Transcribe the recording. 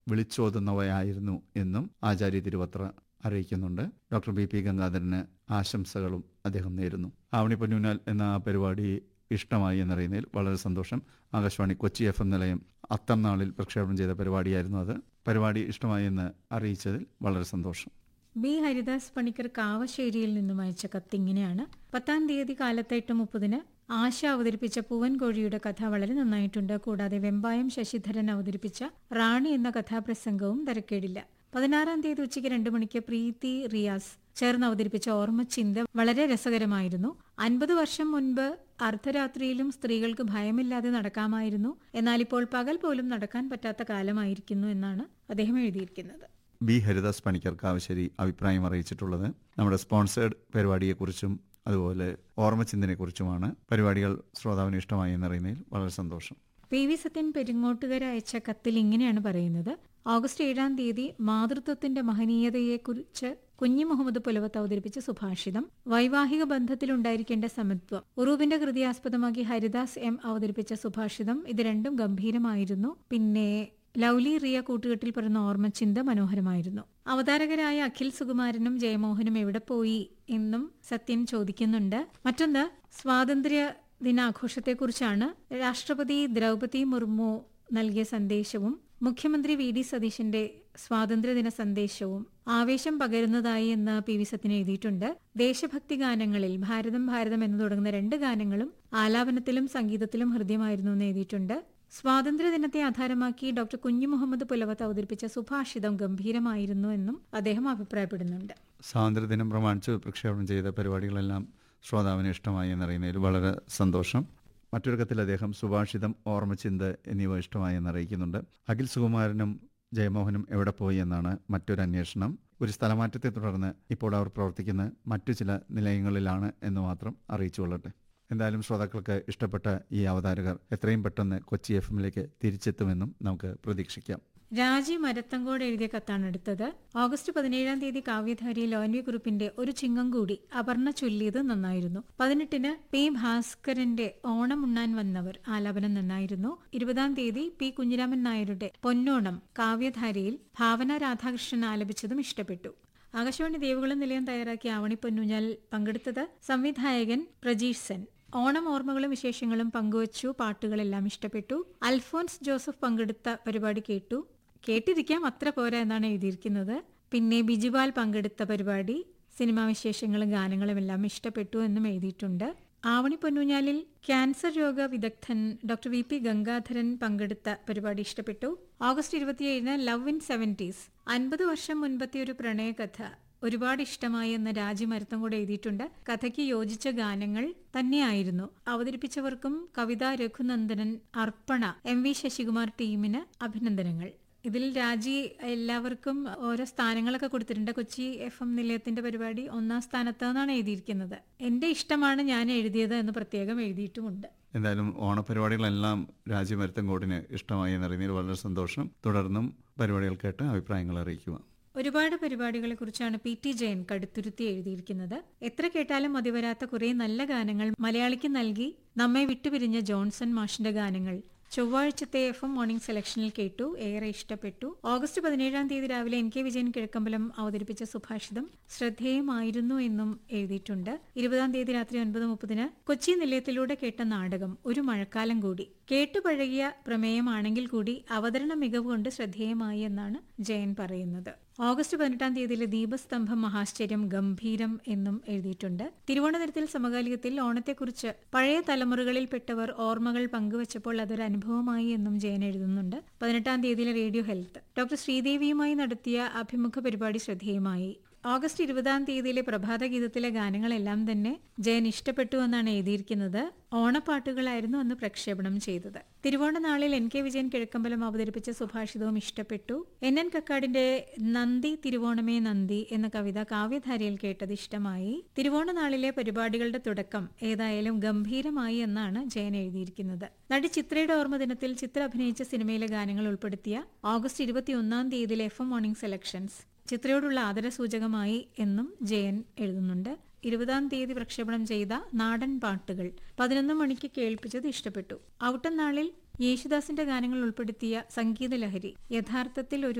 വിളിച്ചോതുന്നവയായിരുന്നു എന്നും ആചാര്യ തിരുവത്ര അറിയിക്കുന്നുണ്ട് doctor B P ഗംഗാധരന് ആശംസകളും അദ്ദേഹം നേരുന്നു ആവണി പൊന്നൂനാൽ എന്ന ആ പരിപാടി ഇഷ്ടമായി എന്നറിയുന്നതിൽ വളരെ സന്തോഷം ആകാശവാണി കൊച്ചി എഫ് എം നിലയം അത്തം നാളിൽ പ്രക്ഷേപണം ചെയ്ത പരിപാടിയായിരുന്നു അത് പരിപാടി ഇഷ്ടമായി എന്ന് അറിയിച്ചതിൽ വളരെ സന്തോഷം ബി ഹരിദാസ് പണിക്കർ കാവശ്ശേരിയിൽ നിന്നും അയച്ച കത്ത് ഇങ്ങനെയാണ് പത്താം തീയതി കാലത്ത് എട്ട് മുപ്പതിന് ആശ അവതരിപ്പിച്ച പൂവൻ കോഴിയുടെ കഥ വളരെ നന്നായിട്ടുണ്ട് കൂടാതെ വെമ്പായം ശശിധരൻ അവതരിപ്പിച്ച റാണി എന്ന കഥാപ്രസംഗവും തരക്കേടില്ല പതിനാറാം തീയതി ഉച്ചയ്ക്ക് രണ്ടു മണിക്ക് പ്രീതി റിയാസ് ചേർന്ന് അവതരിപ്പിച്ച ഓർമ്മച്ചിന്ത വളരെ രസകരമായിരുന്നു അൻപത് വർഷം മുൻപ് അർദ്ധരാത്രിയിലും സ്ത്രീകൾക്ക് ഭയമില്ലാതെ നടക്കാമായിരുന്നു എന്നാൽ ഇപ്പോൾ പകൽ പോലും നടക്കാൻ പറ്റാത്ത കാലമായിരിക്കുന്നു എന്നാണ് അദ്ദേഹം എഴുതിയിരിക്കുന്നത് ബി ഹരിദാസ് പണിക്കർ കാവശ്ശേരി അഭിപ്രായം അറിയിച്ചിട്ടുള്ളത് നമ്മുടെ സ്പോൺസേഡ് പരിപാടിയെക്കുറിച്ചും അതുപോലെ ഓർമ്മചിന്തനെക്കുറിച്ചുമാണ് പരിപാടികൾ ശ്രോതാവിന് ഇഷ്ടമായി എന്നറിയുന്നതിൽ വളരെ സന്തോഷം പി വി സത്യൻ പെരിങ്ങോട്ടുകര അയച്ച കത്തിൽ ഇങ്ങനെയാണ് പറയുന്നത് ഓഗസ്റ്റ് ഏഴാം തീയതി മാതൃത്വത്തിന്റെ മഹനീയതയെക്കുറിച്ച് കുഞ്ഞി മുഹമ്മദ് പുലവത്ത് അവതരിപ്പിച്ച സുഭാഷിതം വൈവാഹിക ബന്ധത്തിലുണ്ടായിരിക്കേണ്ട സമത്വം ഉറൂബിന്റെ കൃതി ആസ്പദമാക്കി ഹരിദാസ് എം അവതരിപ്പിച്ച സുഭാഷിതം ഇത് രണ്ടും ഗംഭീരമായിരുന്നു പിന്നെ ലൗലി റിയ കൂട്ടുകെട്ടിൽ പറയുന്ന ഓർമ്മച്ചിന്ത മനോഹരമായിരുന്നു അവതാരകരായ അഖിൽ സുകുമാരനും ജയമോഹനും എവിടെ പോയി എന്നും സത്യൻ ചോദിക്കുന്നുണ്ട് മറ്റൊന്ന് സ്വാതന്ത്ര്യ ദിനാഘോഷത്തെക്കുറിച്ചാണ് രാഷ്ട്രപതി ദ്രൗപതി മുർമു നൽകിയ സന്ദേശവും മുഖ്യമന്ത്രി വി ഡി സതീശന്റെ സ്വാതന്ത്ര്യദിന സന്ദേശവും ആവേശം പകരുന്നതായി എന്ന് പി വി സത്യൻ എഴുതിയിട്ടുണ്ട് ദേശഭക്തി ഗാനങ്ങളിൽ ഭാരതം ഭാരതം എന്ന് തുടങ്ങുന്ന രണ്ട് ഗാനങ്ങളും ആലാപനത്തിലും സംഗീതത്തിലും ഹൃദ്യമായിരുന്നു എന്ന് എഴുതിയിട്ടുണ്ട് സ്വാതന്ത്ര്യദിനത്തെ ആധാരമാക്കി ഡോക്ടർ കുഞ്ഞു മുഹമ്മദ് പുലവത്ത് അവതരിപ്പിച്ച സുഭാഷിതം ഗംഭീരമായിരുന്നു എന്നും അദ്ദേഹം അഭിപ്രായപ്പെടുന്നുണ്ട് സ്വാതന്ത്ര്യദിനം പ്രമാണിച്ച് പ്രക്ഷേപണം ചെയ്ത പരിപാടികളെല്ലാം ശ്രോതാവിന് ഇഷ്ടമായി എന്നറിയുന്നതിൽ വളരെ സന്തോഷം മറ്റൊരു കത്തിൽ അദ്ദേഹം സുഭാഷിതം ഓർമ്മചിന്ത എന്നിവ ഇഷ്ടമായി എന്നറിയിക്കുന്നുണ്ട് അഖിൽ സുകുമാരനും ജയമോഹനും എവിടെ പോയി എന്നാണ് മറ്റൊരു അന്വേഷണം ഒരു സ്ഥലമാറ്റത്തെ തുടർന്ന് ഇപ്പോൾ അവർ പ്രവർത്തിക്കുന്ന മറ്റു ചില നിലയങ്ങളിലാണ് എന്ന് മാത്രം അറിയിച്ചുകൊള്ളട്ടെ എന്തായാലും ശ്രോതാക്കൾക്ക് ഇഷ്ടപ്പെട്ട ഈ അവതാരകർ എത്രയും പെട്ടെന്ന് കൊച്ചി എഫ് എമ്മിലേക്ക് തിരിച്ചെത്തുമെന്നും നമുക്ക് പ്രതീക്ഷിക്കാം രാജി മരത്തങ്കോട് എഴുതിയ കത്താണ് എടുത്തത് ഓഗസ്റ്റ് പതിനേഴാം തീയതി കാവ്യധാരി ലോൻവി ഗ്രൂപ്പിന്റെ ഒരു ചിങ്ങം കൂടി അപർണ ചൊല്ലിയത് നന്നായിരുന്നു പതിനെട്ടിന് പി ഭാസ്കരന്റെ ഓണം ഉണ്ണാൻ വന്നവർ ആലാപനം നന്നായിരുന്നു ഇരുപതാം തീയതി പി കുഞ്ഞിരാമൻ നായരുടെ പൊന്നോണം കാവ്യധാരയിൽ ഭാവന രാധാകൃഷ്ണൻ ആലപിച്ചതും ഇഷ്ടപ്പെട്ടു ആകാശവാണി ദേവുകുളം നിലയം തയ്യാറാക്കിയ ആവണി പൊന്നൂഞ്ഞാൽ പങ്കെടുത്തത് സംവിധായകൻ പ്രജീഷ് സെൻ ഓണം ഓർമ്മകളും വിശേഷങ്ങളും പങ്കുവച്ചു പാട്ടുകളെല്ലാം ഇഷ്ടപ്പെട്ടു അൽഫോൻസ് ജോസഫ് പങ്കെടുത്ത പരിപാടി കേട്ടു കേട്ടിരിക്കാം അത്ര പോരാ എന്നാണ് എഴുതിയിരിക്കുന്നത് പിന്നെ ബിജുപാൽ പങ്കെടുത്ത പരിപാടി സിനിമാ വിശേഷങ്ങളും ഗാനങ്ങളും എല്ലാം ഇഷ്ടപ്പെട്ടു എന്നും എഴുതിയിട്ടുണ്ട് ആവണി പൊന്നൂഞ്ഞാലിൽ ക്യാൻസർ രോഗ വിദഗ്ധൻ ഡോക്ടർ വി പി ഗംഗാധരൻ പങ്കെടുത്ത പരിപാടി ഇഷ്ടപ്പെട്ടു ഓഗസ്റ്റ് ഇരുപത്തിയേഴിന് ലവ് ഇൻ സെവൻറ്റീസ് അൻപത് വർഷം മുൻപത്തെ ഒരു പ്രണയകഥ ഒരുപാട് ഇഷ്ടമായി എന്ന് രാജി മരത്തം കൂടെ എഴുതിയിട്ടുണ്ട് കഥയ്ക്ക് യോജിച്ച ഗാനങ്ങൾ തന്നെയായിരുന്നു അവതരിപ്പിച്ചവർക്കും കവിത രഘുനന്ദനൻ അർപ്പണ എം വി ശശികുമാർ ടീമിന് അഭിനന്ദനങ്ങൾ ഇതിൽ രാജി എല്ലാവർക്കും ഓരോ സ്ഥാനങ്ങളൊക്കെ കൊടുത്തിട്ടുണ്ട് കൊച്ചി എഫ് എം നിലയത്തിന്റെ പരിപാടി ഒന്നാം സ്ഥാനത്ത് നിന്നാണ് എഴുതിയിരിക്കുന്നത് എന്റെ ഇഷ്ടമാണ് ഞാൻ എഴുതിയത് എന്ന് പ്രത്യേകം എഴുതിയിട്ടുമുണ്ട് എന്തായാലും ഓണപരിപാടികളെല്ലാം രാജ്യമരുത്തങ്കോടിന് ഇഷ്ടമായി എന്നറിയുന്നതിൽ വളരെ സന്തോഷം തുടർന്നും പരിപാടികൾ കേട്ട് അഭിപ്രായങ്ങൾ അറിയിക്കുക ഒരുപാട് പരിപാടികളെ കുറിച്ചാണ് പി ടി ജയൻ കടുത്തുരുത്തി എഴുതിയിരിക്കുന്നത് എത്ര കേട്ടാലും മതിവരാത്ത കുറെ നല്ല ഗാനങ്ങൾ മലയാളിക്ക് നൽകി നമ്മെ വിട്ടുപിരിഞ്ഞ ജോൺസൺ മാഷിന്റെ ഗാനങ്ങൾ ചൊവ്വാഴ്ചത്തെ എഫ് എം മോർണിംഗ് സെലക്ഷനിൽ കേട്ടു ഏറെ ഇഷ്ടപ്പെട്ടു ഓഗസ്റ്റ് പതിനേഴാം തീയതി രാവിലെ എൻ കെ വിജയൻ കിഴക്കമ്പലം അവതരിപ്പിച്ച സുഭാഷിതം ശ്രദ്ധേയമായിരുന്നു എന്നും എഴുതിയിട്ടുണ്ട് ഇരുപതാം തീയതി രാത്രി ഒൻപത് മുപ്പതിന് കൊച്ചി നിലയത്തിലൂടെ കേട്ട നാടകം ഒരു മഴക്കാലം കൂടി കേട്ടുപഴകിയ പ്രമേയമാണെങ്കിൽ കൂടി അവതരണ മികവ് കൊണ്ട് ശ്രദ്ധേയമായി എന്നാണ് ജയൻ പറയുന്നത് ഓഗസ്റ്റ് പതിനെട്ടാം തീയതിയിലെ ദീപസ്തംഭം മഹാശ്ചര്യം ഗംഭീരം എന്നും എഴുതിയിട്ടുണ്ട് തിരുവോണതരത്തിൽ സമകാലികത്തിൽ ഓണത്തെക്കുറിച്ച് പഴയ തലമുറകളിൽപ്പെട്ടവർ ഓർമ്മകൾ പങ്കുവച്ചപ്പോൾ അതൊരു അനുഭവമായി എന്നും ജയൻ എഴുതുന്നുണ്ട് പതിനെട്ടാം തീയതിയിലെ റേഡിയോ ഹെൽത്ത് ഡോക്ടർ ശ്രീദേവിയുമായി നടത്തിയ അഭിമുഖ പരിപാടി ശ്രദ്ധേയമായി ഓഗസ്റ്റ് ഇരുപതാം തീയതിയിലെ പ്രഭാത ഗീതത്തിലെ ഗാനങ്ങളെല്ലാം തന്നെ ജയൻ ഇഷ്ടപ്പെട്ടു എന്നാണ് എഴുതിയിരിക്കുന്നത് ഓണപ്പാട്ടുകളായിരുന്നു അന്ന് പ്രക്ഷേപണം ചെയ്തത് തിരുവോണ നാളിൽ എൻ കെ വിജയൻ കിഴക്കമ്പലം അവതരിപ്പിച്ച സുഭാഷിതവും ഇഷ്ടപ്പെട്ടു എൻ എൻ കക്കാടിന്റെ നന്ദി തിരുവോണമേ നന്ദി എന്ന കവിത കാവ്യധാരയിൽ കേട്ടത് ഇഷ്ടമായി തിരുവോണ നാളിലെ പരിപാടികളുടെ തുടക്കം ഏതായാലും ഗംഭീരമായി എന്നാണ് ജയൻ എഴുതിയിരിക്കുന്നത് നടി ചിത്രയുടെ ഓർമ്മ ദിനത്തിൽ ചിത്ര അഭിനയിച്ച സിനിമയിലെ ഗാനങ്ങൾ ഉൾപ്പെടുത്തിയ ഓഗസ്റ്റ് ഇരുപത്തിയൊന്നാം തീയതിയിലെ എഫ് എം മോർണിംഗ് സെലക്ഷൻസ് ചിത്രയോടുള്ള ആദരസൂചകമായി എന്നും ജയൻ എഴുതുന്നുണ്ട് ഇരുപതാം തീയതി പ്രക്ഷേപണം ചെയ്ത നാടൻ പാട്ടുകൾ പതിനൊന്ന് മണിക്ക് കേൾപ്പിച്ചത് ഇഷ്ടപ്പെട്ടു ഔട്ടം നാളിൽ യേശുദാസിന്റെ ഗാനങ്ങൾ ഉൾപ്പെടുത്തിയ സംഗീത ലഹരി യഥാർത്ഥത്തിൽ ഒരു